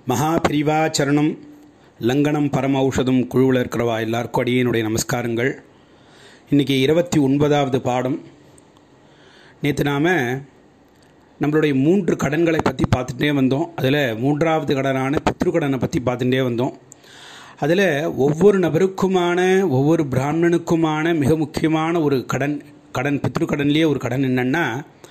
மகாபிரிவா சரணம் லங்கனம் பரம ஔஷதம் குழுவில் இருக்கிறவா எல்லாருக்கும் அடியனுடைய நமஸ்காரங்கள் இன்றைக்கி இருபத்தி ஒன்பதாவது பாடம் நேற்று நாம் நம்மளுடைய மூன்று கடன்களை பற்றி பார்த்துட்டே வந்தோம் அதில் மூன்றாவது கடனான பித்ருக்கடனை பற்றி பார்த்துட்டே வந்தோம் அதில் ஒவ்வொரு நபருக்குமான ஒவ்வொரு பிராமணனுக்குமான மிக முக்கியமான ஒரு கடன் கடன் பித்ருக்கடன்லேயே ஒரு கடன் என்னென்னா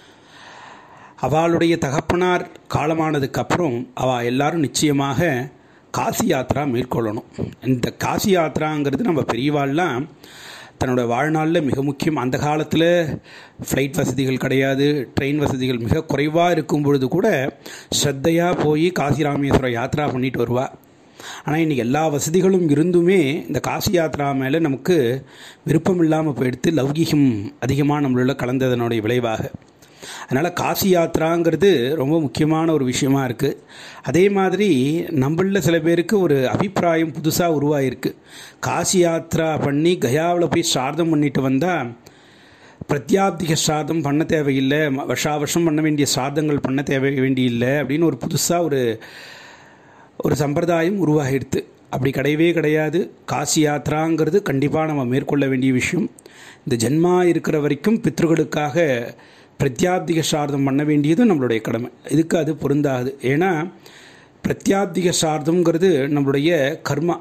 அவளுடைய தகப்பனார் காலமானதுக்கு அப்புறம் அவள் எல்லாரும் நிச்சயமாக காசி யாத்ரா மேற்கொள்ளணும் இந்த காசி யாத்ராங்கிறது நம்ம பெரியவாள்லாம் தன்னோட வாழ்நாளில் மிக முக்கியம் அந்த காலத்தில் ஃப்ளைட் வசதிகள் கிடையாது ட்ரெயின் வசதிகள் மிக குறைவாக இருக்கும் பொழுது கூட ஸ்ரத்தையாக போய் காசி ராமேஸ்வரம் யாத்ரா பண்ணிட்டு வருவாள் ஆனால் இன்றைக்கி எல்லா வசதிகளும் இருந்துமே இந்த காசி யாத்ரா மேலே நமக்கு விருப்பம் இல்லாமல் போயிடுத்து லௌகிகம் அதிகமாக நம்மள கலந்ததனுடைய விளைவாக அதனால் காசி யாத்ராங்கிறது ரொம்ப முக்கியமான ஒரு விஷயமா இருக்குது அதே மாதிரி நம்மளில் சில பேருக்கு ஒரு அபிப்பிராயம் புதுசாக உருவாகிருக்கு காசி யாத்ரா பண்ணி கயாவில் போய் ஸ்ரார்த்தம் பண்ணிட்டு வந்தால் பிரத்யாப்திக ஸ்ரார்த்தம் பண்ண தேவையில்லை வருஷா வருஷம் பண்ண வேண்டிய ஸ்ரார்த்தங்கள் பண்ண தேவை வேண்டியில்லை அப்படின்னு ஒரு புதுசாக ஒரு ஒரு சம்பிரதாயம் உருவாகிடுது அப்படி கிடையவே கிடையாது காசி யாத்ராங்கிறது கண்டிப்பாக நம்ம மேற்கொள்ள வேண்டிய விஷயம் இந்த ஜென்மா இருக்கிற வரைக்கும் பித்ருகளுக்காக பிரத்யாப்திக சார்த்தம் பண்ண வேண்டியது நம்மளுடைய கடமை இதுக்கு அது பொருந்தாது ஏன்னா பிரத்யாப்திக சார்த்தங்கிறது நம்மளுடைய கர்மா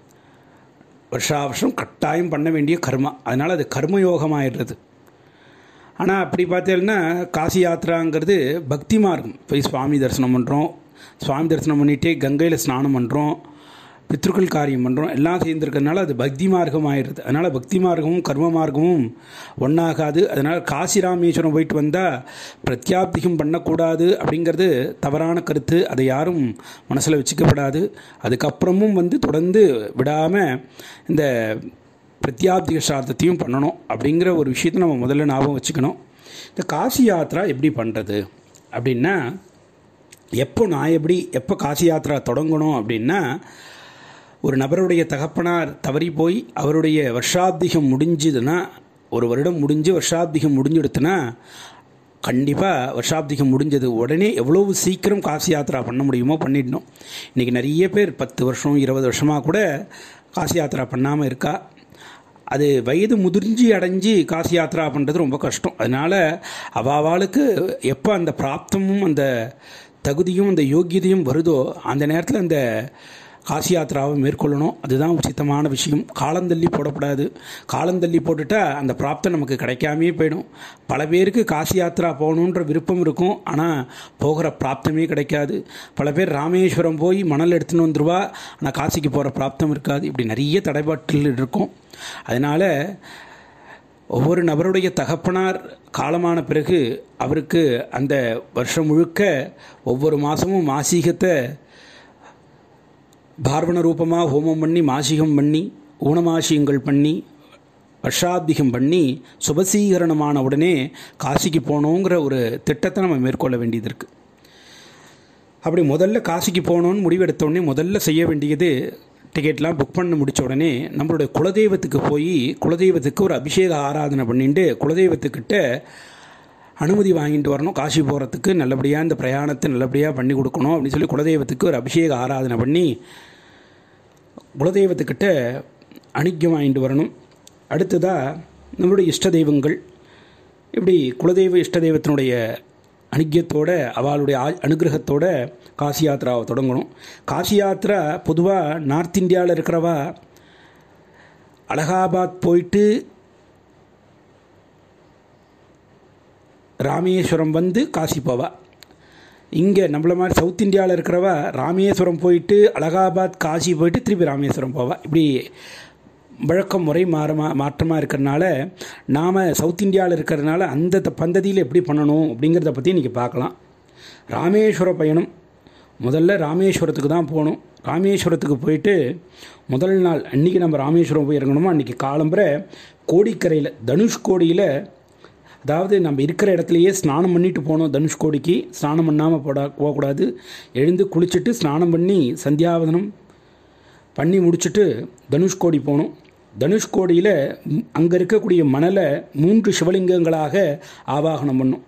வருஷா வருஷம் கட்டாயம் பண்ண வேண்டிய கர்மா அதனால் அது கர்மயோகமாயிடுறது ஆனால் அப்படி பார்த்தீங்கன்னா காசி யாத்ராங்கிறது பக்தி மார்க்கம் போய் சுவாமி தரிசனம் பண்ணுறோம் சுவாமி தரிசனம் பண்ணிகிட்டே கங்கையில் ஸ்நானம் பண்ணுறோம் பித்ருக்கள் காரியம் பண்ணுறோம் எல்லாம் சேர்ந்துருக்கிறதுனால அது பக்தி மார்க்கம் ஆயிடுது அதனால் பக்தி மார்க்கமும் கர்ம மார்க்கமும் ஒன்றாகாது அதனால் காசி ராமேஸ்வரம் போயிட்டு வந்தால் பிரத்யாப்திகம் பண்ணக்கூடாது அப்படிங்கிறது தவறான கருத்து அதை யாரும் மனசில் வச்சுக்கப்படாது அதுக்கப்புறமும் வந்து தொடர்ந்து விடாமல் இந்த பிரத்யாப்திக சார்த்தத்தையும் பண்ணணும் அப்படிங்கிற ஒரு விஷயத்தை நம்ம முதல்ல ஞாபகம் வச்சுக்கணும் இந்த காசி யாத்ரா எப்படி பண்ணுறது அப்படின்னா எப்போ நான் எப்படி எப்போ காசி யாத்ரா தொடங்கணும் அப்படின்னா ஒரு நபருடைய தகப்பனார் தவறி போய் அவருடைய வருஷாப்திகம் முடிஞ்சுதுன்னா ஒரு வருடம் முடிஞ்சு வருஷாப்திகம் முடிஞ்சுடுத்துனா கண்டிப்பாக வருஷாப்திகம் முடிஞ்சது உடனே எவ்வளவு சீக்கிரம் காசி யாத்ரா பண்ண முடியுமோ பண்ணிடணும் இன்றைக்கி நிறைய பேர் பத்து வருஷம் இருபது வருஷமாக கூட காசி யாத்ரா பண்ணாமல் இருக்கா அது வயது முதிர்ச்சி அடைஞ்சு காசி யாத்ரா பண்ணுறது ரொம்ப கஷ்டம் அதனால் அவாவாளுக்கு எப்போ அந்த பிராப்தமும் அந்த தகுதியும் அந்த யோக்கியதையும் வருதோ அந்த நேரத்தில் அந்த காசி யாத்திராவை மேற்கொள்ளணும் அதுதான் உச்சித்தமான விஷயம் காலந்தள்ளி போடக்கூடாது காலந்தள்ளி போட்டுட்டா அந்த பிராப்தம் நமக்கு கிடைக்காமே போயிடும் பல பேருக்கு காசி யாத்திரா போகணுன்ற விருப்பம் இருக்கும் ஆனால் போகிற பிராப்தமே கிடைக்காது பல பேர் ராமேஸ்வரம் போய் மணல் எடுத்துன்னு வந்துருவா ஆனால் காசிக்கு போகிற பிராப்தம் இருக்காது இப்படி நிறைய தடைபாட்டில் இருக்கும் அதனால் ஒவ்வொரு நபருடைய தகப்பனார் காலமான பிறகு அவருக்கு அந்த வருஷம் முழுக்க ஒவ்வொரு மாதமும் மாசீகத்தை பார்வண ரூபமாக ஹோமம் பண்ணி மாசிகம் பண்ணி ஊனமாசியங்கள் பண்ணி வருஷாப்திகம் பண்ணி சுபசீகரணமான உடனே காசிக்கு போகணுங்கிற ஒரு திட்டத்தை நம்ம மேற்கொள்ள வேண்டியது இருக்குது அப்படி முதல்ல காசிக்கு போகணுன்னு முடிவெடுத்த உடனே முதல்ல செய்ய வேண்டியது டிக்கெட்லாம் புக் பண்ண முடித்த உடனே நம்மளுடைய குலதெய்வத்துக்கு போய் குலதெய்வத்துக்கு ஒரு அபிஷேக ஆராதனை பண்ணிட்டு குலதெய்வத்துக்கிட்ட அனுமதி வாங்கிட்டு வரணும் காசி போகிறதுக்கு நல்லபடியாக இந்த பிரயாணத்தை நல்லபடியாக பண்ணி கொடுக்கணும் அப்படின்னு சொல்லி குலதெய்வத்துக்கு ஒரு அபிஷேக ஆராதனை பண்ணி குலதெய்வத்துக்கிட்ட அணிக்கம் வாங்கிட்டு வரணும் அடுத்ததாக நம்மளுடைய இஷ்ட தெய்வங்கள் இப்படி குலதெய்வ இஷ்ட தெய்வத்தினுடைய அணுக்கியத்தோட அவளுடைய அனுகிரகத்தோட காசி யாத்ராவை தொடங்கணும் காசி யாத்ரா பொதுவாக நார்த் இந்தியாவில் இருக்கிறவா அலகாபாத் போயிட்டு ராமேஸ்வரம் வந்து காசி போவா இங்கே நம்மள மாதிரி சவுத் இந்தியாவில் இருக்கிறவா ராமேஸ்வரம் போயிட்டு அலகாபாத் காசி போயிட்டு திருப்பி ராமேஸ்வரம் போவா இப்படி வழக்கம் முறை மாறமா மாற்றமாக இருக்கிறனால நாம் சவுத் இந்தியாவில் இருக்கிறதுனால அந்த பந்ததியில் எப்படி பண்ணணும் அப்படிங்கிறத பற்றி இன்றைக்கி பார்க்கலாம் ராமேஸ்வர பயணம் முதல்ல ராமேஸ்வரத்துக்கு தான் போகணும் ராமேஸ்வரத்துக்கு போயிட்டு முதல் நாள் அன்றைக்கி நம்ம ராமேஸ்வரம் போய் இறங்கணுமோ அன்றைக்கி காலம்புற கோடிக்கரையில் தனுஷ்கோடியில் அதாவது நம்ம இருக்கிற இடத்துலையே ஸ்நானம் பண்ணிட்டு போனோம் தனுஷ்கோடிக்கு ஸ்நானம் பண்ணாமல் போட போகக்கூடாது எழுந்து குளிச்சுட்டு ஸ்நானம் பண்ணி சந்தியாவதனம் பண்ணி முடிச்சுட்டு தனுஷ்கோடி போகணும் தனுஷ்கோடியில் அங்கே இருக்கக்கூடிய மணலை மூன்று சிவலிங்கங்களாக ஆவாகனம் பண்ணும்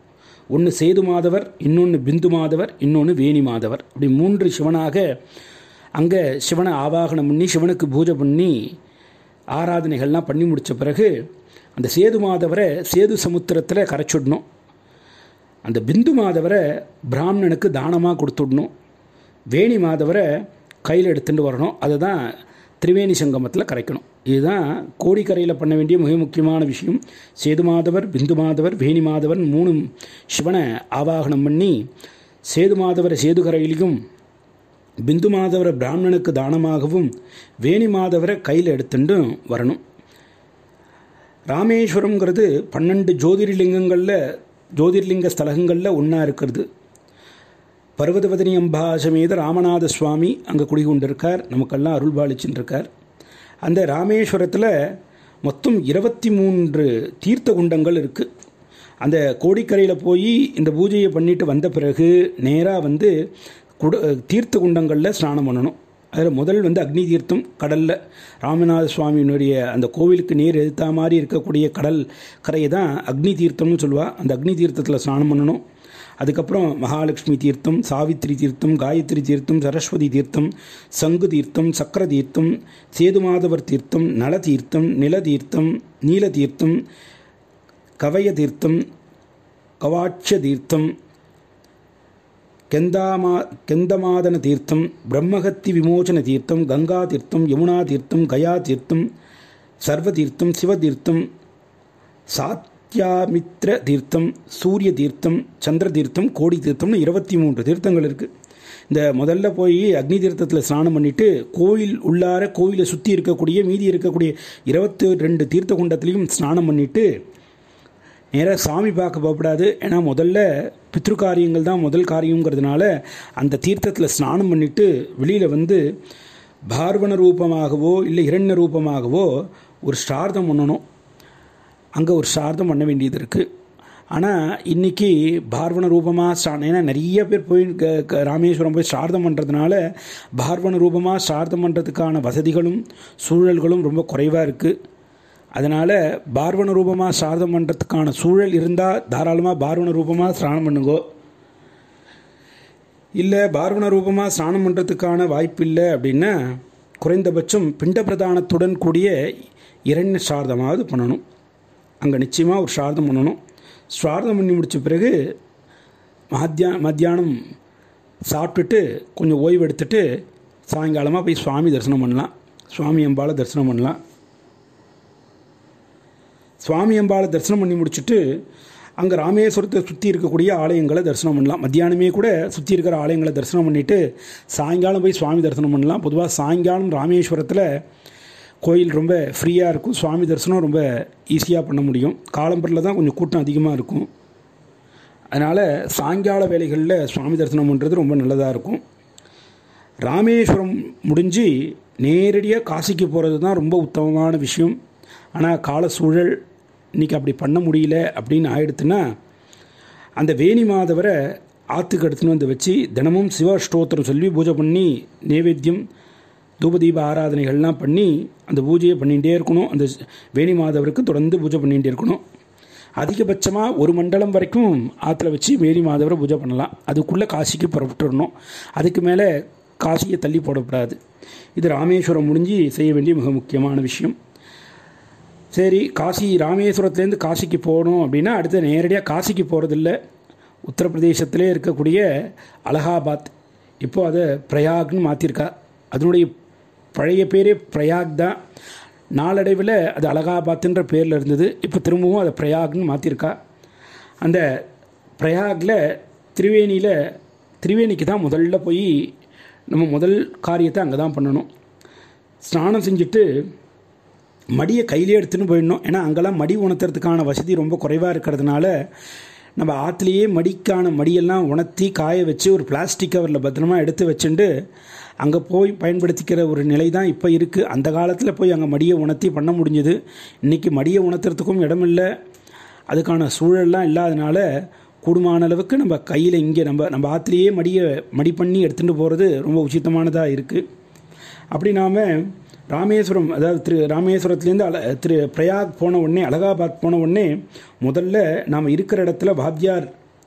ஒன்று சேது மாதவர் இன்னொன்று பிந்து மாதவர் இன்னொன்று வேணி மாதவர் இப்படி மூன்று சிவனாக அங்கே சிவனை ஆவாகனம் பண்ணி சிவனுக்கு பூஜை பண்ணி ஆராதனைகள்லாம் பண்ணி முடித்த பிறகு அந்த சேது மாதவரை சேது சமுத்திரத்தில் கரைச்சுடணும் அந்த பிந்து மாதவரை பிராமணனுக்கு தானமாக கொடுத்துடணும் வேணி மாதவரை கையில் எடுத்துகிட்டு வரணும் அதை தான் திரிவேணி சங்கமத்தில் கரைக்கணும் இதுதான் கோடிக்கரையில் பண்ண வேண்டிய மிக முக்கியமான விஷயம் சேது மாதவர் பிந்து மாதவர் வேணி மாதவர் மூணு சிவனை ஆவாகனம் பண்ணி சேது மாதவரை சேதுகரையிலையும் பிந்து மாதவரை பிராமணனுக்கு தானமாகவும் வேணி மாதவரை கையில் எடுத்துட்டு வரணும் ராமேஸ்வரம்ங்கிறது பன்னெண்டு ஜோதிர்லிங்கங்களில் ஜோதிர்லிங்க ஸ்தலங்களில் ஒன்றா இருக்கிறது பர்வதவதனி அம்பா சமேத ராமநாத சுவாமி அங்கே குடிகொண்டிருக்கார் நமக்கெல்லாம் அருள் பாலிச்சுட்டு இருக்கார் அந்த ராமேஸ்வரத்தில் மொத்தம் இருபத்தி மூன்று தீர்த்த குண்டங்கள் இருக்குது அந்த கோடிக்கரையில் போய் இந்த பூஜையை பண்ணிட்டு வந்த பிறகு நேராக வந்து குட தீர்த்த குண்டங்களில் ஸ்நானம் பண்ணணும் அதில் முதல் வந்து அக்னி தீர்த்தம் கடலில் ராமநாத சுவாமியினுடைய அந்த கோவிலுக்கு நீர் எதிர்த்தா மாதிரி இருக்கக்கூடிய கடல் கரையை தான் அக்னி தீர்த்தம்னு சொல்லுவாள் அந்த அக்னி தீர்த்தத்தில் ஸ்நானம் பண்ணணும் அதுக்கப்புறம் மகாலட்சுமி தீர்த்தம் சாவித்திரி தீர்த்தம் காயத்ரி தீர்த்தம் சரஸ்வதி தீர்த்தம் சங்கு தீர்த்தம் சக்கர தீர்த்தம் சேதுமாதவர் தீர்த்தம் நல தீர்த்தம் நில தீர்த்தம் நீல தீர்த்தம் கவய தீர்த்தம் கவாட்ச தீர்த்தம் கெந்தாமா கெந்தமாதன தீர்த்தம் பிரம்மகத்தி விமோசன தீர்த்தம் கங்கா தீர்த்தம் யமுனா தீர்த்தம் கயா தீர்த்தம் சர்வ தீர்த்தம் சிவதீர்த்தம் சாத்யாமித்ர தீர்த்தம் சூரிய தீர்த்தம் சந்திர தீர்த்தம் கோடி தீர்த்தம்னு இருபத்தி மூன்று தீர்த்தங்கள் இருக்குது இந்த முதல்ல போய் அக்னி தீர்த்தத்தில் ஸ்நானம் பண்ணிவிட்டு கோயில் உள்ளார கோயிலை சுற்றி இருக்கக்கூடிய மீதி இருக்கக்கூடிய இருபத்தி ரெண்டு தீர்த்த குண்டத்துலேயும் ஸ்நானம் பண்ணிவிட்டு நேராக சாமி பார்க்க போகக்கூடாது ஏன்னா முதல்ல பித்ரு காரியங்கள் தான் முதல் காரியங்கிறதுனால அந்த தீர்த்தத்தில் ஸ்நானம் பண்ணிவிட்டு வெளியில் வந்து பார்வண ரூபமாகவோ இல்லை இரண்ய ரூபமாகவோ ஒரு ஸ்ரார்த்தம் பண்ணணும் அங்கே ஒரு ஸ்ரார்த்தம் பண்ண வேண்டியது இருக்குது ஆனால் இன்றைக்கி பார்வண ரூபமாக ஸ்ரா ஏன்னா நிறைய பேர் போய் ராமேஸ்வரம் போய் ஸ்ரார்த்தம் பண்ணுறதுனால பார்வண ரூபமாக ஸ்ரார்த்தம் பண்ணுறதுக்கான வசதிகளும் சூழல்களும் ரொம்ப குறைவாக இருக்குது அதனால் பார்வண ரூபமாக சாரதம் பண்ணுறதுக்கான சூழல் இருந்தால் தாராளமாக பார்வண ரூபமாக ஸ்நானம் பண்ணுங்கோ இல்லை பார்வண ரூபமாக ஸ்நானம் பண்ணுறதுக்கான வாய்ப்பு இல்லை அப்படின்னா குறைந்தபட்சம் பிண்ட பிரதானத்துடன் கூடிய இரண்ய சாரதமாவது பண்ணணும் அங்கே நிச்சயமாக ஒரு சாரதம் பண்ணணும் சாரதம் பண்ணி முடித்த பிறகு மத்தியா மத்தியானம் சாப்பிட்டுட்டு கொஞ்சம் ஓய்வு எடுத்துட்டு சாயங்காலமாக போய் சுவாமி தரிசனம் பண்ணலாம் சுவாமி அம்பாவை தரிசனம் பண்ணலாம் சுவாமி அம்பாவை தரிசனம் பண்ணி முடிச்சுட்டு அங்கே ராமேஸ்வரத்தை சுற்றி இருக்கக்கூடிய ஆலயங்களை தரிசனம் பண்ணலாம் மத்தியானமே கூட சுற்றி இருக்கிற ஆலயங்களை தரிசனம் பண்ணிவிட்டு சாயங்காலம் போய் சுவாமி தரிசனம் பண்ணலாம் பொதுவாக சாயங்காலம் ராமேஸ்வரத்தில் கோயில் ரொம்ப ஃப்ரீயாக இருக்கும் சுவாமி தரிசனம் ரொம்ப ஈஸியாக பண்ண முடியும் காலம்பரில் தான் கொஞ்சம் கூட்டம் அதிகமாக இருக்கும் அதனால் சாயங்கால வேலைகளில் சுவாமி தரிசனம் பண்ணுறது ரொம்ப நல்லதாக இருக்கும் ராமேஸ்வரம் முடிஞ்சு நேரடியாக காசிக்கு போகிறது தான் ரொம்ப உத்தமமான விஷயம் ஆனால் கால சூழல் இன்றைக்கி அப்படி பண்ண முடியல அப்படின்னு ஆயிடுத்துன்னா அந்த வேணி மாதவரை ஆற்றுக்கு எடுத்துன்னு வந்து வச்சு தினமும் சிவஸ்தோத்திரம் சொல்லி பூஜை பண்ணி நைவேத்தியம் தூபதீப ஆராதனைகள்லாம் பண்ணி அந்த பூஜையை பண்ணிகிட்டே இருக்கணும் அந்த வேணி மாதவருக்கு தொடர்ந்து பூஜை பண்ணிகிட்டே இருக்கணும் அதிகபட்சமாக ஒரு மண்டலம் வரைக்கும் ஆற்றுல வச்சு வேணி மாதவரை பூஜை பண்ணலாம் அதுக்குள்ளே காசிக்கு புறப்பட்டுடணும் அதுக்கு மேலே காசியை தள்ளி போடக்கூடாது இது ராமேஸ்வரம் முடிஞ்சு செய்ய வேண்டிய மிக முக்கியமான விஷயம் சரி காசி ராமேஸ்வரத்துலேருந்து காசிக்கு போகணும் அப்படின்னா அடுத்து நேரடியாக காசிக்கு போகிறதில்ல உத்தரப்பிரதேசத்திலே இருக்கக்கூடிய அலகாபாத் இப்போது அதை பிரயாக்னு மாற்றிருக்கா அதனுடைய பழைய பேரே பிரயாக் தான் நாளடைவில் அது அலகாபாத்ன்ற பேரில் இருந்தது இப்போ திரும்பவும் அதை பிரயாக்னு மாற்றிருக்கா அந்த பிரயாகில் திரிவேணியில் திரிவேணிக்கு தான் முதல்ல போய் நம்ம முதல் காரியத்தை அங்கே தான் பண்ணணும் ஸ்நானம் செஞ்சுட்டு மடியை கையிலே எடுத்துன்னு போயிடணும் ஏன்னா அங்கெல்லாம் மடி உணர்த்துறதுக்கான வசதி ரொம்ப குறைவாக இருக்கிறதுனால நம்ம ஆற்றுலேயே மடிக்கான மடியெல்லாம் உணர்த்தி காய வச்சு ஒரு பிளாஸ்டிக் கவரில் பத்திரமா எடுத்து வச்சுட்டு அங்கே போய் பயன்படுத்திக்கிற ஒரு நிலை தான் இப்போ இருக்குது அந்த காலத்தில் போய் அங்கே மடியை உணர்த்தி பண்ண முடிஞ்சது இன்றைக்கி மடியை உணர்த்துறதுக்கும் இடமில்லை அதுக்கான சூழல்லாம் இல்லாதனால கூடுமான அளவுக்கு நம்ம கையில் இங்கே நம்ம நம்ம ஆற்றுலேயே மடியை மடி பண்ணி எடுத்துகிட்டு போகிறது ரொம்ப உச்சிதமானதாக இருக்குது அப்படி நாம் ராமேஸ்வரம் அதாவது திரு ராமேஸ்வரத்துலேருந்து அல திரு பிரயாக் போன உடனே அலகாபாத் போன உடனே முதல்ல நாம் இருக்கிற இடத்துல வாத்தியார்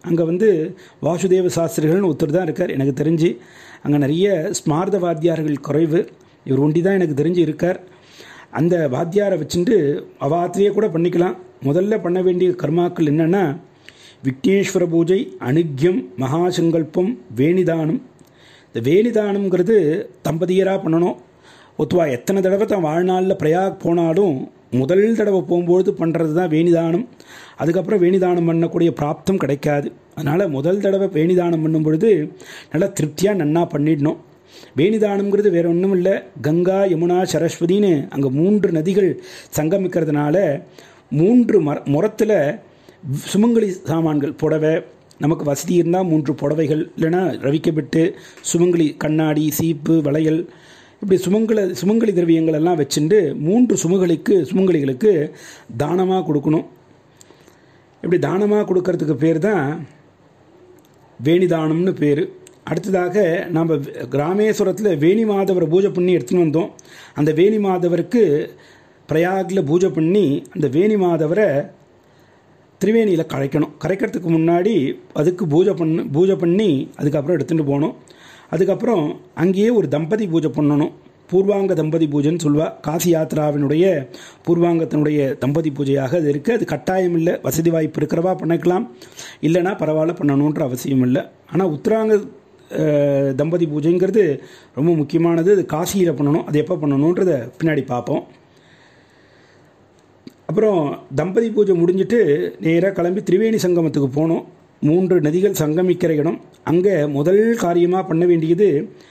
அங்கே வந்து வாசுதேவ சாஸ்திரிகள்னு ஒருத்தர் தான் இருக்கார் எனக்கு தெரிஞ்சு அங்கே நிறைய ஸ்மார்த்த வாத்தியார்கள் குறைவு இவர் ஒண்டி தான் எனக்கு தெரிஞ்சு இருக்கார் அந்த வாத்தியாரை வச்சுட்டு அவாத்திலேயே கூட பண்ணிக்கலாம் முதல்ல பண்ண வேண்டிய கர்மாக்கள் என்னென்னா விக்னேஸ்வர பூஜை அனுக்கியம் மகாசங்கல்பம் வேணிதானம் இந்த வேணிதானம்ங்கிறது தம்பதியராக பண்ணணும் ஒத்துவா எத்தனை தடவை தான் வாழ்நாளில் பிரயாக் போனாலும் முதல் தடவை போகும்போது பண்ணுறது தான் வேணிதானம் அதுக்கப்புறம் வேணிதானம் பண்ணக்கூடிய பிராப்தம் கிடைக்காது அதனால் முதல் தடவை வேணிதானம் பண்ணும் பொழுது நல்லா திருப்தியாக நன்னா பண்ணிடணும் வேணிதானம்ங்கிறது வேற ஒன்றும் இல்லை கங்கா யமுனா சரஸ்வதின்னு அங்கே மூன்று நதிகள் சங்கமிக்கிறதுனால மூன்று மர முறத்தில் சுமங்கலி சாமான்கள் புடவை நமக்கு வசதி இருந்தால் மூன்று புடவைகள் இல்லைன்னா ரவிக்கப்பட்டு சுமங்கலி கண்ணாடி சீப்பு வளையல் இப்படி சுமங்கல சுமங்கலி திரவியங்கள் எல்லாம் வச்சுட்டு மூன்று சுமங்கலிக்கு சுமங்கலிகளுக்கு தானமாக கொடுக்கணும் இப்படி தானமாக கொடுக்கறதுக்கு பேர் தான் வேணிதானம்னு பேர் அடுத்ததாக நம்ம கிராமேஸ்வரத்தில் வேணி மாதவரை பூஜை பண்ணி எடுத்துன்னு வந்தோம் அந்த வேணி மாதவருக்கு பிரயாகில் பூஜை பண்ணி அந்த வேணி மாதவரை திரிவேணியில் கரைக்கணும் கரைக்கிறதுக்கு முன்னாடி அதுக்கு பூஜை பண்ணு பூஜை பண்ணி அதுக்கப்புறம் எடுத்துகிட்டு போகணும் அதுக்கப்புறம் அங்கேயே ஒரு தம்பதி பூஜை பண்ணணும் பூர்வாங்க தம்பதி பூஜைன்னு சொல்லுவா காசி யாத்ராவினுடைய பூர்வாங்கத்தினுடைய தம்பதி பூஜையாக அது இருக்குது அது கட்டாயம் இல்லை வசதி வாய்ப்பு இருக்கிறவா பண்ணிக்கலாம் இல்லைனா பரவாயில்ல பண்ணணுன்ற அவசியம் இல்லை ஆனால் உத்தராங்க அஹ், தம்பதி பூஜைங்கிறது ரொம்ப முக்கியமானது அது காசியில் பண்ணணும் அது எப்போ பண்ணணுன்றத பின்னாடி பார்ப்போம் அப்புறம் தம்பதி பூஜை முடிஞ்சிட்டு நேராக கிளம்பி திரிவேணி சங்கமத்துக்கு போனோம் மூன்று நதிகள் சங்கமிக்கிற இடம் அங்கே முதல் காரியமாக பண்ண வேண்டியது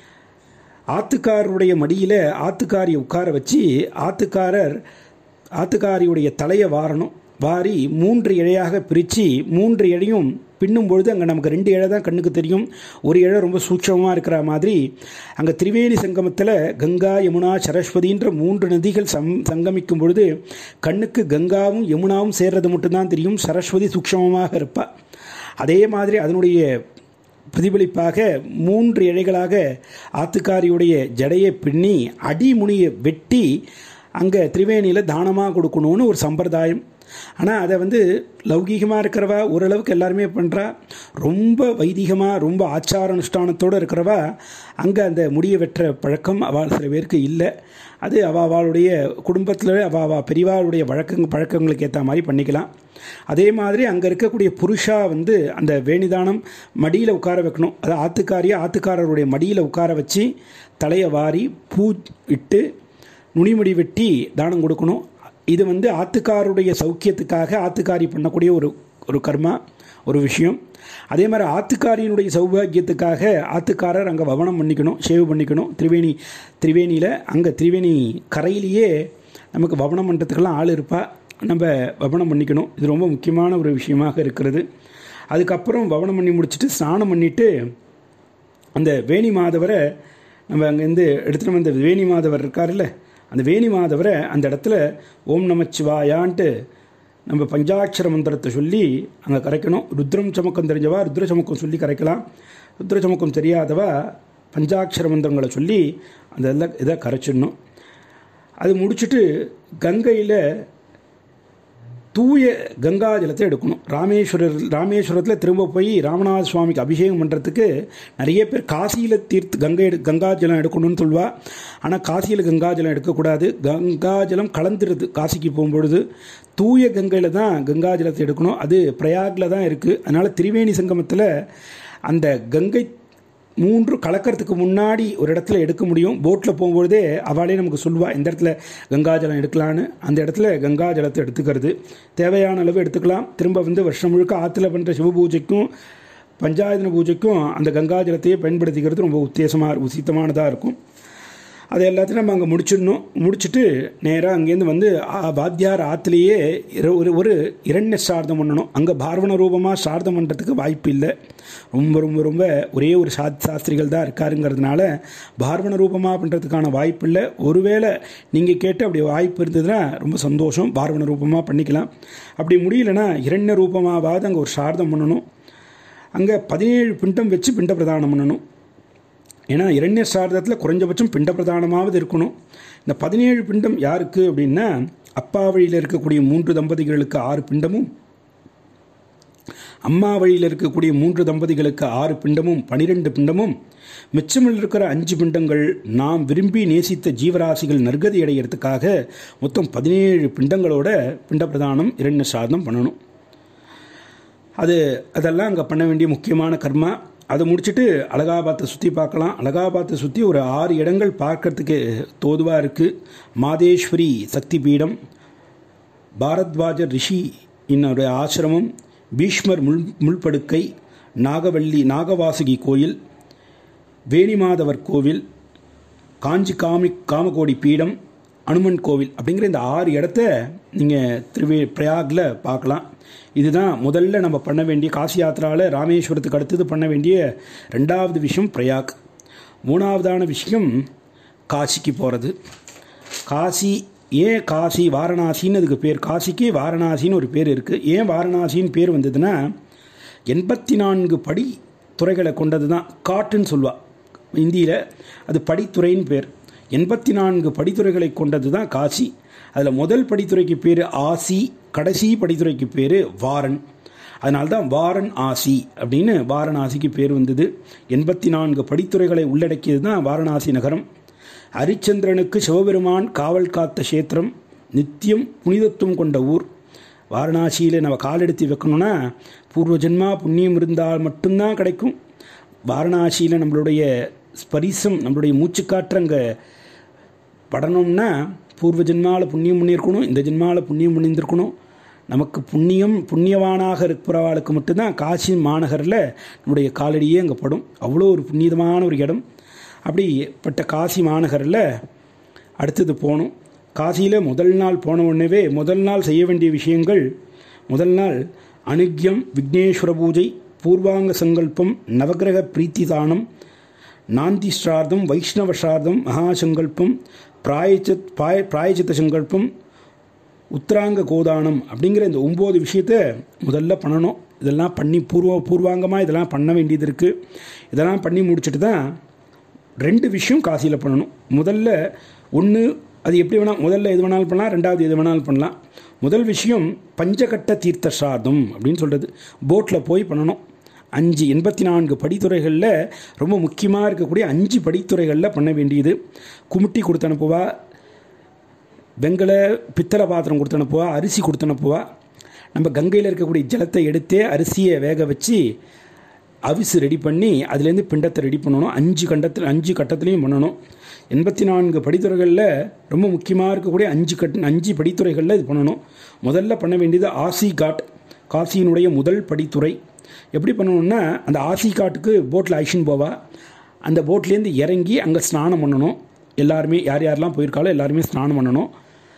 ஆத்துக்காரருடைய மடியில் ஆத்துக்காரியை உட்கார வச்சு ஆத்துக்காரர் ஆத்துக்காரியுடைய தலையை வாரணும் வாரி மூன்று இழையாக பிரித்து மூன்று இழையும் பின்னும் பொழுது அங்கே நமக்கு ரெண்டு இழை தான் கண்ணுக்கு தெரியும் ஒரு இழை ரொம்ப சூட்சமாக இருக்கிற மாதிரி அங்கே திரிவேணி சங்கமத்தில் கங்கா யமுனா சரஸ்வதின்ற மூன்று நதிகள் சம் சங்கமிக்கும் பொழுது கண்ணுக்கு கங்காவும் யமுனாவும் சேர்றது மட்டும்தான் தெரியும் சரஸ்வதி சூக்ஷமமாக இருப்பாள் அதே மாதிரி அதனுடைய பிரதிபலிப்பாக மூன்று இழைகளாக ஆத்துக்காரியுடைய ஜடையை பின்னி அடிமுனியை வெட்டி அங்கே திரிவேணியில் தானமாக கொடுக்கணும்னு ஒரு சம்பிரதாயம் ஆனால் அதை வந்து லௌகீகமாக இருக்கிறவா ஓரளவுக்கு எல்லாருமே பண்ணுறா ரொம்ப வைதிகமாக ரொம்ப ஆச்சார அனுஷ்டானத்தோடு இருக்கிறவா அங்கே அந்த முடியை வெட்டுற பழக்கம் அவள் சில பேருக்கு இல்லை அது அவ அவளுடைய குடும்பத்தில் அவ அவ பெரியவாளுடைய வழக்கங்க பழக்கங்களுக்கு ஏற்ற மாதிரி பண்ணிக்கலாம் அதே மாதிரி அங்கே இருக்கக்கூடிய புருஷா வந்து அந்த வேணிதானம் மடியில் உட்கார வைக்கணும் அது ஆத்துக்காரியை ஆத்துக்காரருடைய மடியில் உட்கார வச்சு தலையை வாரி பூ இட்டு நுனிமுடி வெட்டி தானம் கொடுக்கணும் இது வந்து ஆத்துக்காருடைய சௌக்கியத்துக்காக ஆத்துக்காரி பண்ணக்கூடிய ஒரு ஒரு கர்மா ஒரு விஷயம் அதே மாதிரி ஆத்துக்காரியினுடைய சௌபாகியத்துக்காக ஆத்துக்காரர் அங்கே வவனம் பண்ணிக்கணும் ஷேவ் பண்ணிக்கணும் திரிவேணி திரிவேணியில் அங்கே திரிவேணி கரையிலேயே நமக்கு வவனம் பண்ணுறதுக்கெல்லாம் ஆள் இருப்பா நம்ம வவனம் பண்ணிக்கணும் இது ரொம்ப முக்கியமான ஒரு விஷயமாக இருக்கிறது அதுக்கப்புறம் வவனம் பண்ணி முடிச்சுட்டு ஸ்நானம் பண்ணிவிட்டு அந்த வேணி மாதவரை நம்ம அங்கேருந்து எடுத்துகிட்டு வந்த வேணி மாதவர் இருக்கார்ல அந்த வேணி மாதவரை அந்த இடத்துல ஓம் நமச்சிவாயான்ட்டு நம்ம பஞ்சாட்சர மந்திரத்தை சொல்லி அங்கே கரைக்கணும் ருத்ரம் சமக்கம் தெரிஞ்சவா ருத்ர சமக்கம் சொல்லி கரைக்கலாம் ருத்ர சமக்கம் தெரியாதவா பஞ்சாட்சர மந்திரங்களை சொல்லி அந்த இதில் இதை கரைச்சிடணும் அது முடிச்சுட்டு கங்கையில் தூய கங்கா ஜலத்தை எடுக்கணும் ராமேஸ்வரர் ராமேஸ்வரத்தில் திரும்ப போய் ராமநாத சுவாமிக்கு அபிஷேகம் பண்ணுறதுக்கு நிறைய பேர் காசியில் தீர்த்து கங்கை எடு கங்கா ஜலம் எடுக்கணும்னு சொல்வா ஆனால் காசியில் கங்கா ஜலம் எடுக்கக்கூடாது கங்கா ஜலம் கலந்துருது காசிக்கு போகும்பொழுது தூய கங்கையில் தான் கங்கா ஜலத்தை எடுக்கணும் அது பிரயாகில் தான் இருக்குது அதனால் திரிவேணி சங்கமத்தில் அந்த கங்கை மூன்று கலக்கிறதுக்கு முன்னாடி ஒரு இடத்துல எடுக்க முடியும் போட்டில் போகும்பொழுதே அவளே நமக்கு சொல்லுவா இந்த இடத்துல கங்காஜலம் எடுக்கலான்னு அந்த இடத்துல கங்காஜலத்தை எடுத்துக்கிறது தேவையான அளவு எடுத்துக்கலாம் திரும்ப வந்து வருஷம் முழுக்க ஆற்றுல பண்ணுற சிவ பூஜைக்கும் பஞ்சாயத்தன பூஜைக்கும் அந்த கங்காஜலத்தையே பயன்படுத்திக்கிறது ரொம்ப உத்தேசமாக உசித்தமானதாக இருக்கும் அது எல்லாத்தையும் நம்ம அங்கே முடிச்சிடணும் முடிச்சுட்டு நேராக அங்கேருந்து வந்து ஆ- வாத்தியார் ஆற்றுலேயே ஒரு ஒரு இரண்ய சார்தம் பண்ணணும் அங்கே பார்வண ரூபமாக சார்தம் பண்ணுறதுக்கு வாய்ப்பு இல்லை ரொம்ப ரொம்ப ரொம்ப ஒரே ஒரு சா சாஸ்திரிகள் தான் இருக்காருங்கிறதுனால பார்வண ரூபமாக பண்ணுறதுக்கான வாய்ப்பு இல்லை ஒருவேளை நீங்கள் கேட்டு அப்படி வாய்ப்பு இருந்ததுன்னா ரொம்ப சந்தோஷம் பார்வண ரூபமாக பண்ணிக்கலாம் அப்படி முடியலன்னா இரண்ய ரூபமாவது அங்கே ஒரு சார்தம் பண்ணணும் அங்கே பதினேழு பிண்டம் வச்சு பிண்ட பிரதானம் பண்ணணும் ஏன்னா இரண்ய சாரதத்தில் குறைஞ்சபட்சம் பிண்ட பிரதானமாவது இருக்கணும் இந்த பதினேழு பிண்டம் யாருக்கு அப்படின்னா அப்பா வழியில் இருக்கக்கூடிய மூன்று தம்பதிகளுக்கு ஆறு பிண்டமும் அம்மா வழியில் இருக்கக்கூடிய மூன்று தம்பதிகளுக்கு ஆறு பிண்டமும் பனிரெண்டு பிண்டமும் மிச்சமில் இருக்கிற அஞ்சு பிண்டங்கள் நாம் விரும்பி நேசித்த ஜீவராசிகள் நற்கதி அடையிறதுக்காக மொத்தம் பதினேழு பிண்டங்களோட பிண்ட பிரதானம் இரண்டு சாதனம் பண்ணணும் அது அதெல்லாம் அங்கே பண்ண வேண்டிய முக்கியமான கர்மா அதை முடிச்சுட்டு அலகாபாத்தை சுற்றி பார்க்கலாம் அலகாபாத்தை சுற்றி ஒரு ஆறு இடங்கள் பார்க்கறதுக்கு தோதுவாக இருக்குது மாதேஸ்வரி சக்தி பீடம் பாரத்வாஜர் ரிஷி என்னுடைய ஆசிரமம் பீஷ்மர் முள் முள்படுக்கை நாகவள்ளி நாகவாசுகி கோயில் வேணிமாதவர் கோவில் காஞ்சி காமி காமகோடி பீடம் அனுமன் கோவில் அப்படிங்கிற இந்த ஆறு இடத்த நீங்கள் திருவே பிரயாகில் பார்க்கலாம் இதுதான் முதல்ல நம்ம பண்ண வேண்டிய காசி யாத்திராவில் ராமேஸ்வரத்துக்கு அடுத்தது பண்ண வேண்டிய ரெண்டாவது விஷயம் பிரயாக் மூணாவதான விஷயம் காசிக்கு போகிறது காசி ஏன் காசி வாரணாசின்னு அதுக்கு பேர் காசிக்கு வாரணாசின்னு ஒரு பேர் இருக்குது ஏன் வாரணாசின்னு பேர் வந்ததுன்னா எண்பத்தி நான்கு படி துறைகளை கொண்டது தான் காட்டுன்னு சொல்லுவா இந்தியில் அது படித்துறைன்னு பேர் எண்பத்தி நான்கு படித்துறைகளை கொண்டது தான் காசி அதில் முதல் படித்துறைக்கு பேர் ஆசி கடைசி படித்துறைக்கு பேர் வாரன் அதனால தான் வாரன் ஆசி அப்படின்னு வாரணாசிக்கு பேர் வந்தது எண்பத்தி நான்கு படித்துறைகளை உள்ளடக்கியது தான் வாரணாசி நகரம் ஹரிச்சந்திரனுக்கு சிவபெருமான் காவல் காத்த கஷேத்திரம் நித்தியம் புனிதத்துவம் கொண்ட ஊர் வாரணாசியில் நம்ம காலெடுத்து வைக்கணும்னா பூர்வ ஜென்மா புண்ணியம் இருந்தால் மட்டும்தான் கிடைக்கும் வாரணாசியில் நம்மளுடைய ஸ்பரிசம் நம்மளுடைய மூச்சுக்காற்று அங்கே படணும்னா பூர்வ ஜென்மாவில் புண்ணியம் பண்ணியிருக்கணும் இந்த ஜென்மாவில் புண்ணியம் பண்ணியிருக்கணும் நமக்கு புண்ணியம் புண்ணியவானாக இருக்கிறவாளுக்கு மட்டும்தான் காசி மாநகரில் நம்முடைய காலடியே அங்கே படும் அவ்வளோ ஒரு புண்ணியமான ஒரு இடம் அப்படிப்பட்ட காசி மாநகரில் அடுத்தது போகணும் காசியில் முதல் நாள் போன உடனேவே முதல் நாள் செய்ய வேண்டிய விஷயங்கள் முதல் நாள் அனுக்கியம் விக்னேஸ்வர பூஜை பூர்வாங்க சங்கல்பம் நவகிரக பிரீத்தி தானம் நாந்தி ஸ்ரார்த்தம் வைஷ்ணவ ஸ்ரார்த்தம் மகாசங்கல்பம் பிராயச்சித் பிராய பிராயச்சித்த சங்கல்பம் உத்தராங்க கோதானம் அப்படிங்கிற இந்த ஒம்பது விஷயத்த முதல்ல பண்ணணும் இதெல்லாம் பண்ணி பூர்வ பூர்வாங்கமாக இதெல்லாம் பண்ண வேண்டியது இருக்குது இதெல்லாம் பண்ணி முடிச்சுட்டு தான் ரெண்டு விஷயம் காசியில் பண்ணணும் முதல்ல ஒன்று அது எப்படி வேணால் முதல்ல எது வேணாலும் பண்ணலாம் ரெண்டாவது எது வேணாலும் பண்ணலாம் முதல் விஷயம் பஞ்சகட்ட தீர்த்த சார்தம் அப்படின்னு சொல்கிறது போட்டில் போய் பண்ணணும் அஞ்சு எண்பத்தி நான்கு படித்துறைகளில் ரொம்ப முக்கியமாக இருக்கக்கூடிய அஞ்சு படித்துறைகளில் பண்ண வேண்டியது குமுட்டி கொடுத்து அனுப்புவா வெங்கல பித்தளை பாத்திரம் கொடுத்து அனுப்புவா அரிசி கொடுத்து அனுப்புவா நம்ம கங்கையில் இருக்கக்கூடிய ஜலத்தை எடுத்தே அரிசியை வேக வச்சு அவிசு ரெடி பண்ணி அதுலேருந்து பிண்டத்தை ரெடி பண்ணணும் அஞ்சு கண்டத்தில் அஞ்சு கட்டத்துலேயும் பண்ணணும் எண்பத்தி நான்கு படித்துறைகளில் ரொம்ப முக்கியமாக இருக்கக்கூடிய அஞ்சு கட் அஞ்சு படித்துறைகளில் இது பண்ணணும் முதல்ல பண்ண வேண்டியது ஆசி காட் காசியினுடைய முதல் படித்துறை எப்படி பண்ணணும்னா அந்த ஆசி காட்டுக்கு போட்டில் ஐஷன் போவா அந்த போட்லேருந்து இறங்கி அங்கே ஸ்நானம் பண்ணணும் எல்லாருமே யார் யாரெல்லாம் போயிருக்காளோ எல்லாருமே ஸ்நானம் பண்ணணும்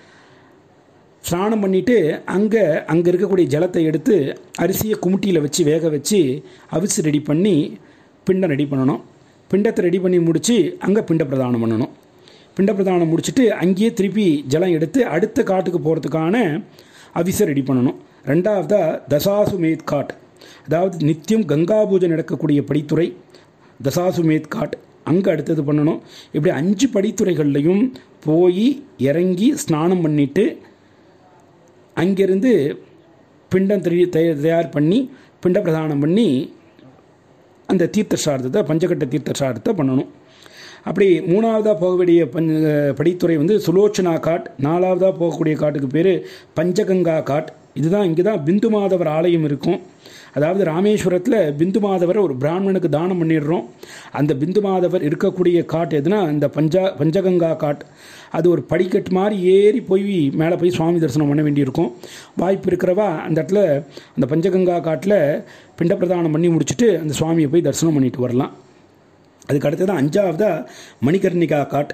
ஸ்நானம் பண்ணிவிட்டு அங்கே அங்கே இருக்கக்கூடிய ஜலத்தை எடுத்து அரிசியை குமுட்டியில் வச்சு வேக வச்சு அவிச்சு ரெடி பண்ணி பிண்டம் ரெடி பண்ணணும் பிண்டத்தை ரெடி பண்ணி முடித்து அங்கே பிண்ட பிரதானம் பண்ணணும் பிண்ட பிரதானம் முடிச்சுட்டு அங்கேயே திருப்பி ஜலம் எடுத்து அடுத்த காட்டுக்கு போகிறதுக்கான அவிசை ரெடி பண்ணணும் ரெண்டாவதாக தசாசுமேத் காட் அதாவது நித்தியம் கங்கா பூஜை நடக்கக்கூடிய படித்துறை தசாசுமேத் காட் அங்கே அடுத்தது பண்ணணும் இப்படி அஞ்சு படித்துறைகள்லையும் போய் இறங்கி ஸ்நானம் பண்ணிவிட்டு அங்கேருந்து பிண்டம் தயார் பண்ணி பிண்ட பிரதானம் பண்ணி அந்த தீர்த்த சார்த்தத்தை பஞ்சகட்ட தீர்த்த சார்த்தத்தை பண்ணணும் அப்படி மூணாவதாக போக வேண்டிய பஞ்ச படித்துறை வந்து சுலோச்சனா காட் நாலாவதாக போகக்கூடிய காட்டுக்கு பேர் பஞ்சகங்கா காட் இதுதான் இங்கே தான் பிந்து மாதவர் ஆலயம் இருக்கும் அதாவது ராமேஸ்வரத்தில் பிந்து மாதவரை ஒரு பிராமணனுக்கு தானம் பண்ணிடுறோம் அந்த பிந்து மாதவர் இருக்கக்கூடிய காட் எதுனா இந்த பஞ்சா பஞ்சகங்கா காட் அது ஒரு படிக்கட்டு மாதிரி ஏறி போய் மேலே போய் சுவாமி தரிசனம் பண்ண வேண்டியிருக்கும் வாய்ப்பு இருக்கிறவா அந்த இடத்துல அந்த பஞ்சகங்கா காட்டில் பிண்ட பிரதானம் பண்ணி முடிச்சுட்டு அந்த சுவாமியை போய் தரிசனம் பண்ணிட்டு வரலாம் அதுக்கு அடுத்தது அஞ்சாவதாக மணிகர்ணிகா காட்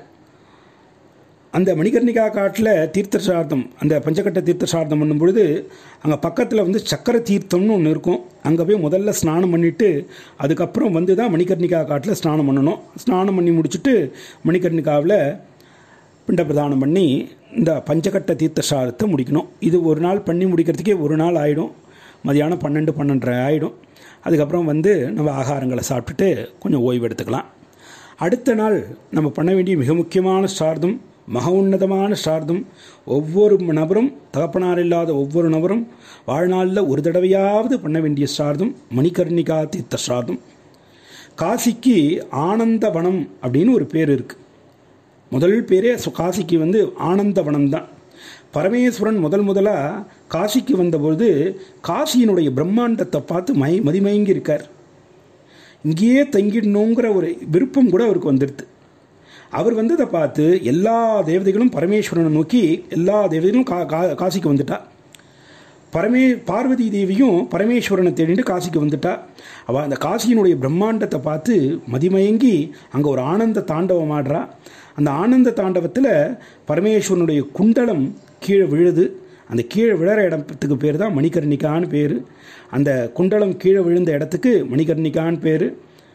அந்த மணிகர்ணிகா காட்டில் தீர்த்த சார்த்தம் அந்த பஞ்சகட்ட தீர்த்த சார்த்தம் பண்ணும்பொழுது அங்கே பக்கத்தில் வந்து சக்கர தீர்த்தம்னு ஒன்று இருக்கும் அங்கே போய் முதல்ல ஸ்நானம் பண்ணிவிட்டு அதுக்கப்புறம் வந்து தான் மணிகர்ணிகா காட்டில் ஸ்நானம் பண்ணணும் ஸ்நானம் பண்ணி முடிச்சுட்டு மணிகர்ணிகாவில் பிண்ட பிரதானம் பண்ணி இந்த பஞ்சகட்ட தீர்த்த சாரத்தை முடிக்கணும் இது ஒரு நாள் பண்ணி முடிக்கிறதுக்கே ஒரு நாள் ஆகிடும் மதியானம் பன்னெண்டு பன்னெண்டரை ஆகிடும் அதுக்கப்புறம் வந்து நம்ம ஆகாரங்களை சாப்பிட்டுட்டு கொஞ்சம் ஓய்வு எடுத்துக்கலாம் அடுத்த நாள் நம்ம பண்ண வேண்டிய மிக முக்கியமான சார்தம் மக உன்னதமான ஸ்ரார்த்தம் ஒவ்வொரு நபரும் தகப்பனார் இல்லாத ஒவ்வொரு நபரும் வாழ்நாளில் ஒரு தடவையாவது பண்ண வேண்டிய ஸ்ரார்த்தம் மணிகர்ணிகா தீர்த்த ஸ்ரார்த்தம் காசிக்கு ஆனந்தவனம் அப்படின்னு ஒரு பேர் இருக்குது முதல் பேரே சு- காசிக்கு வந்து ஆனந்தவனம் தான் பரமேஸ்வரன் முதல் முதலாக காசிக்கு வந்தபொழுது காசியினுடைய பிரம்மாண்டத்தை பார்த்து மை மதிமயங்கி இருக்கார் இங்கேயே தங்கிடணுங்கிற ஒரு விருப்பம் கூட அவருக்கு வந்துடுது அவர் வந்ததை பார்த்து எல்லா தேவதைகளும் பரமேஸ்வரனை நோக்கி எல்லா தேவதைகளும் கா கா- காசிக்கு வந்துட்டா பரமே பார்வதி தேவியும் பரமேஸ்வரனை தேடிட்டு காசிக்கு வந்துட்டா அவள் அந்த காசியினுடைய பிரம்மாண்டத்தை பார்த்து மதிமயங்கி அங்கே ஒரு ஆனந்த தாண்டவம் ஆடுறா அந்த ஆனந்த தாண்டவத்தில் பரமேஸ்வரனுடைய குண்டலம் கீழே விழுது அந்த கீழே விழற இடத்துக்கு பேர் தான் மணிகர்ணிகான்னு பேர் அந்த குண்டலம் கீழே விழுந்த இடத்துக்கு மணிகர்ணிகான்னு பேர்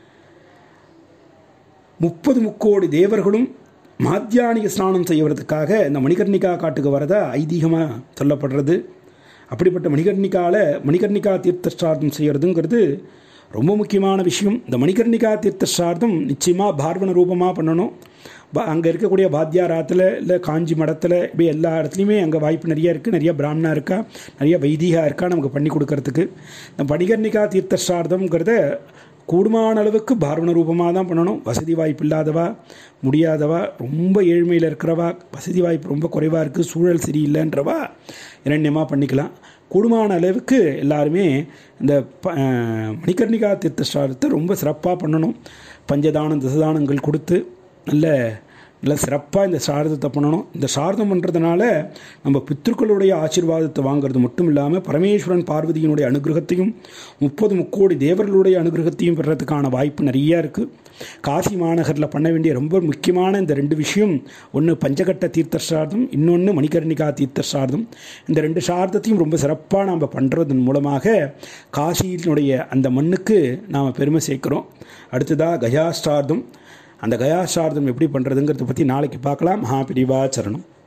முப்பது முக்கோடி தேவர்களும் மாத்தியானிக ஸ்நானம் செய்வதற்காக இந்த மணிகர்ணிகா காட்டுக்கு வரதா ஐதீகமாக சொல்லப்படுறது அப்படிப்பட்ட மணிகர்ணிகாவில் மணிகர்ணிகா தீர்த்த ஸ்ரார்த்தம் செய்கிறதுங்கிறது ரொம்ப முக்கியமான விஷயம் இந்த மணிகர்ணிகா தீர்த்த ஸ்ரார்த்தம் நிச்சயமாக பார்வன ரூபமாக பண்ணணும் அங்கே இருக்கக்கூடிய பாத்தியாராத்தில் இல்லை காஞ்சி மடத்தில் இப்படி எல்லா இடத்துலையுமே அங்கே வாய்ப்பு நிறைய இருக்குது நிறைய பிராமணா இருக்கா நிறைய வைதிகா இருக்கா நமக்கு பண்ணி கொடுக்கறதுக்கு இந்த மணிகர்ணிகா தீர்த்த ஸ்ரார்த்தம்ங்கிறத கூடுமான அளவுக்கு பார்வன ரூபமாக தான் பண்ணணும் வசதி வாய்ப்பு இல்லாதவா முடியாதவா ரொம்ப ஏழ்மையில் இருக்கிறவா வசதி வாய்ப்பு ரொம்ப குறைவாக இருக்குது சூழல் சரியில்லைன்றவா இரண்யமாக பண்ணிக்கலாம் கூடுமான அளவுக்கு எல்லாருமே இந்த ப அஹ் மணிகர்ணிகா தீர்த்த ஸ்ரார்த்தத்தை ரொம்ப சிறப்பாக பண்ணணும் பஞ்சதானம் தசதானங்கள் கொடுத்து நல்ல நல்ல சிறப்பாக இந்த சாரதத்தை பண்ணணும் இந்த சாரதம் பண்ணுறதுனால நம்ம பித்ருக்களுடைய ஆசீர்வாதத்தை வாங்குறது மட்டும் இல்லாமல் பரமேஸ்வரன் பார்வதியினுடைய அனுகிரகத்தையும் முப்பது முக்கோடி தேவர்களுடைய அனுகிரகத்தையும் பெறதுக்கான வாய்ப்பு நிறைய இருக்குது காசி மாநகரில் பண்ண வேண்டிய ரொம்ப முக்கியமான இந்த ரெண்டு விஷயம் ஒன்று பஞ்சகட்ட தீர்த்த சார்தம் இன்னொன்று மணிகர்ணிகா தீர்த்த சார்தம் இந்த ரெண்டு சார்தத்தையும் ரொம்ப சிறப்பாக நாம் பண்ணுறதன் மூலமாக காசியினுடைய அந்த மண்ணுக்கு நாம் பெருமை சேர்க்குறோம் அடுத்ததாக கயாஸ்டார்தம் அந்த கயாசார்த்தம் எப்படி பண்ணுறதுங்கிறத பற்றி நாளைக்கு பார்க்கலாம் மகாபிரிவா சரணம்